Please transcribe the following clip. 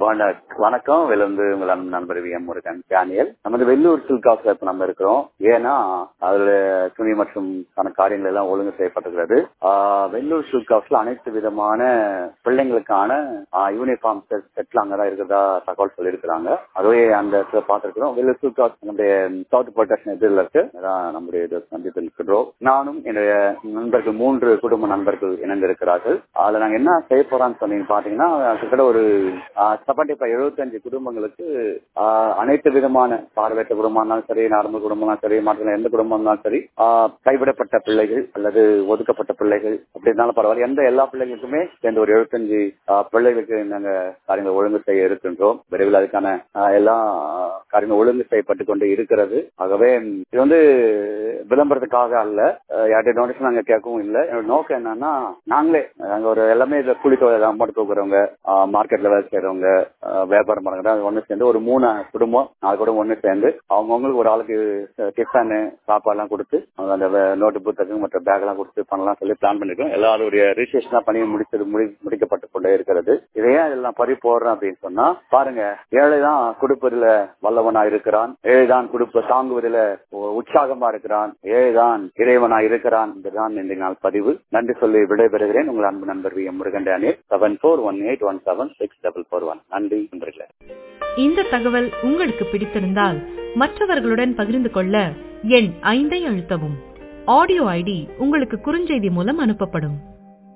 வணக்- வணக்கம் விழுந்து உங்கள் அன்பு நண்பர் வி எம் முருகன் டேனியல் நமது வெள்ளூர் சில்க் ஹவுஸ்ல இப்ப நம்ம இருக்கிறோம் ஏன்னா அதுல துணி மற்றும் கான காரியங்கள் எல்லாம் ஒழுங்கு செய்யப்பட்டிருக்கிறது ஆஹ் வெள்ளூர் சில்க் ஹவுஸ்ல அனைத்து விதமான பிள்ளைங்களுக்கான யூனிஃபார்ம் செட்ல அங்கதான் இருக்கிறதா தகவல் சொல்லியிருக்கிறாங்க அதுவே அந்த இடத்துல பார்த்திருக்கிறோம் வெள்ளூர் சில்க் ஹவுஸ் நம்முடைய சவுத் பொலிட்டேஷன் எதிரில் இருக்கு அதான் நம்முடைய இது சந்தித்து இருக்கிறோம் நானும் என்னுடைய நண்பர்கள் மூன்று குடும்ப நண்பர்கள் இணைந்திருக்கிறார்கள் அதுல நாங்க என்ன செய்ய போறோம்னு சொன்னீங்க பாத்தீங்கன்னா கிட்டத்தட்ட ஒரு செவன்டி ஃபைவ் எழுபத்தஞ்சு குடும்பங்களுக்கு ஆஹ், அனைத்து விதமான பார்வையற்ற குடும்பம் இருந்தாலும் சரி நார்மல் குடும்பம் இருந்தாலும் சரி மற்ற எந்த குடும்பம் இருந்தாலும் சரி ஆஹ், கைவிடப்பட்ட பிள்ளைகள் அல்லது ஒதுக்கப்பட்ட பிள்ளைகள் அப்படி இருந்தாலும் பரவாயில்ல எந்த எல்லா பிள்ளைகளுக்குமே சேர்ந்து ஒரு எழுபத்தஞ்சு ஆஹ், பிள்ளைகளுக்கு நாங்க காரியங்களை ஒழுங்கு செய்ய இருக்கின்றோம் விரைவில் அதுக்கான ஆஹ், எல்லா காரியங்கள் ஒழுங்கு செய்யப்பட்டு கொண்டு இருக்கிறது ஆகவே ம், இது வந்து விளம்பரத்துக்காக அல்ல அஹ், யார்கிட்ட டொனேஷன் நாங்க கேட்கவும் இல்லை என்னோட நோக்கம் என்னன்னா நாங்களே நாங்க ஒரு எல்லாமே இந்த கூலி தொழில் அமௌண்ட் தூக்குறவங்க மார்க்கெட்ல வேலை செய்யறவங்க அஹ், வியாபாரம் பண்றவங்க அது ஒண்ணு சேர்ந்து ஒரு மூணு குடும்பம் நாலு குடும்பம் ஒண்ணு சேர்ந்து அவங்கவுங்களுக்கு ஒரு ஆளுக்கு டிஃபனு சாப்பாடுலாம் கொடுத்து அவங்க அந்த நோட்டு புத்தகம் மற்ற பேக் எல்லாம் கொடுத்து பண்ணலாம் சொல்லி பிளான் பண்ணிருக்கோம் எல்லாரும் ஒரு ரிஜிஸ்ட்ரேஷன் பண்ணி முடித்து முடி முடிக்கப்பட்டு கொண்டே இருக்கிறது இதையே இதெல்லாம் பறி போடுறேன் அப்படின்னு சொன்னா பாருங்க ஏழைதான் கொடுப்பதில் வல்லவனா இருக்கிறான் ஏழைதான் கொடுப்ப தாங்குவதில் உற்சாகமா இருக்கிறான் ஏழைதான் இறைவனா இருக்கிறான் இதுதான் இந்த நாள் பதிவு நன்றி சொல்லி விடைபெறுகிறேன் உங்கள் அன்பு நண்பர் V M Murugan Daniel seven four one eight one seven six double four one நன்றி நண்பர்களே இந்த தகவல் உங்களுக்கு பிடித்திருந்தால் மற்றவர்களுடன் பகிர்ந்து கொள்ள எண் ஐந்தை அழுத்தவும் ஆடியோ ஐடி உங்களுக்கு குறுஞ்செய்தி மூலம் அனுப்பப்படும்